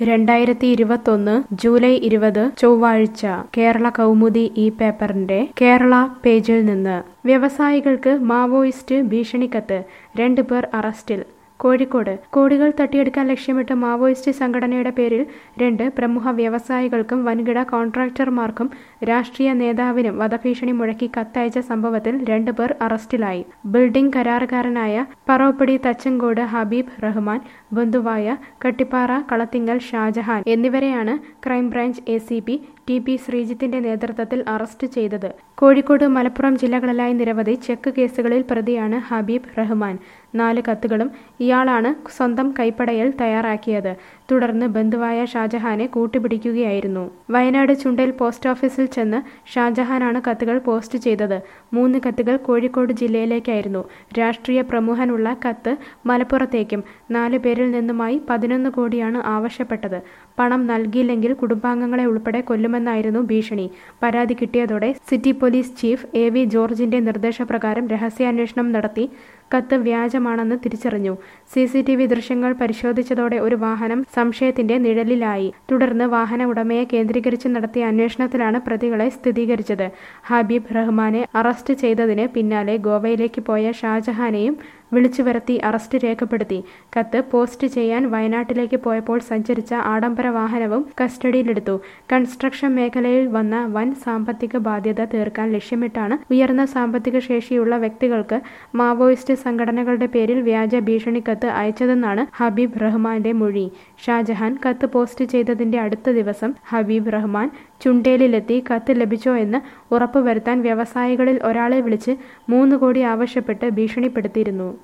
രണ്ടായിരത്തി ഇരുപത്തൊന്ന് ജൂലൈ ഇരുപത് ചൊവ്വാഴ്ച കേരള കൗമുദി ഈ പേപ്പറിന്റെ കേരള പേജിൽ നിന്ന് വ്യവസായികൾക്ക് മാവോയിസ്റ്റ് ഭീഷണിക്കത്ത് രണ്ടുപേർ അറസ്റ്റിൽ കോഴിക്കോട് കോടികൾ തട്ടിയെടുക്കാൻ ലക്ഷ്യമിട്ട് മാവോയിസ്റ്റ് സംഘടനയുടെ പേരിൽ രണ്ട് പ്രമുഖ വ്യവസായികൾക്കും വൻകിട കോൺട്രാക്ടർമാർക്കും രാഷ്ട്രീയ നേതാവിനും വധഭീഷണി മുഴക്കി കത്തയച്ച സംഭവത്തിൽ രണ്ടുപേർ അറസ്റ്റിലായി ബിൽഡിംഗ് കരാറുകാരനായ പറോപ്പടി തച്ചങ്കോട് ഹബീബ് റഹ്മാൻ ബന്ധുവായ കട്ടിപ്പാറ കളത്തിങ്ങൽ ഷാജഹാൻ എന്നിവരെയാണ് crime branch A C P T P ശ്രീജിത്തിന്റെ നേതൃത്വത്തിൽ അറസ്റ്റ് ചെയ്തത് കോഴിക്കോട് മലപ്പുറം ജില്ലകളിലായി നിരവധി ചെക്ക് കേസുകളിൽ പ്രതിയാണ് ഹബീബ് റഹ്മാൻ നാല് കത്തുകളും ഇയാളാണ് സ്വന്തം കൈപ്പടയിൽ തയ്യാറാക്കിയത് തുടർന്ന് ബന്ധുവായ ഷാജഹാനെ കൂട്ടുപിടിക്കുകയായിരുന്നു വയനാട് ചുണ്ടേൽ പോസ്റ്റ് ഓഫീസിൽ ചെന്ന് ഷാജഹാനാണ് കത്തുകൾ പോസ്റ്റ് ചെയ്തത് മൂന്ന് കത്തുകൾ കോഴിക്കോട് ജില്ലയിലേക്കായിരുന്നു രാഷ്ട്രീയ പ്രമുഖനുള്ള കത്ത് മലപ്പുറത്തേക്കും നാല് പേരിൽ നിന്നുമായി പതിനൊന്ന് കോടിയാണ് ആവശ്യപ്പെട്ടത് പണം നൽകിയില്ലെങ്കിൽ കുടുംബാംഗങ്ങളെ ഉൾപ്പെടെ കൊല്ലുമെന്നായിരുന്നു ഭീഷണി പരാതി കിട്ടിയതോടെ city police chief A V ജോർജിന്റെ നിർദ്ദേശപ്രകാരം രഹസ്യാന്വേഷണം നടത്തി കത്ത് വ്യാജമാണെന്ന് തിരിച്ചറിഞ്ഞു സി സി ടി വി ദൃശ്യങ്ങൾ പരിശോധിച്ചതോടെ ഒരു വാഹനം സംശയത്തിന്റെ നിഴലിലായി തുടർന്ന് വാഹന ഉടമയെ കേന്ദ്രീകരിച്ച് നടത്തിയ അന്വേഷണത്തിലാണ് പ്രതികളെ സ്ഥിരീകരിച്ചത് ഹബീബ് റഹ്മാനെ അറസ്റ്റ് ചെയ്തതിന് പിന്നാലെ ഗോവയിലേക്ക് പോയ ഷാജഹാനെയും വിളിച്ചു വരുത്തി അറസ്റ്റ് രേഖപ്പെടുത്തി കത്ത് പോസ്റ്റ് ചെയ്യാൻ വയനാട്ടിലേക്ക് പോയപ്പോൾ സഞ്ചരിച്ച ആഡംബര വാഹനവും കസ്റ്റഡിയിലെടുത്തു കൺസ്ട്രക്ഷൻ മേഖലയിൽ വന്ന വൻ സാമ്പത്തിക ബാധ്യത തീർക്കാൻ ലക്ഷ്യമിട്ടാണ് ഉയർന്ന സാമ്പത്തിക ശേഷിയുള്ള വ്യക്തികൾക്ക് മാവോയിസ്റ്റ് സംഘടനകളുടെ പേരിൽ വ്യാജ ഭീഷണിക്കത്ത് അയച്ചതെന്നാണ് ഹബീബ് റഹ്മാന്റെ മൊഴി ഷാജഹാൻ കത്ത് പോസ്റ്റ് ചെയ്തതിന്റെ അടുത്ത ദിവസം ഹബീബ് റഹ്മാൻ ചുണ്ടേലിലെത്തി കത്ത് ലഭിച്ചോ എന്ന് ഉറപ്പുവരുത്താൻ വ്യവസായികളിൽ ഒരാളെ വിളിച്ച് മൂന്ന് കോടി ആവശ്യപ്പെട്ട് ഭീഷണിപ്പെടുത്തിയിരുന്നു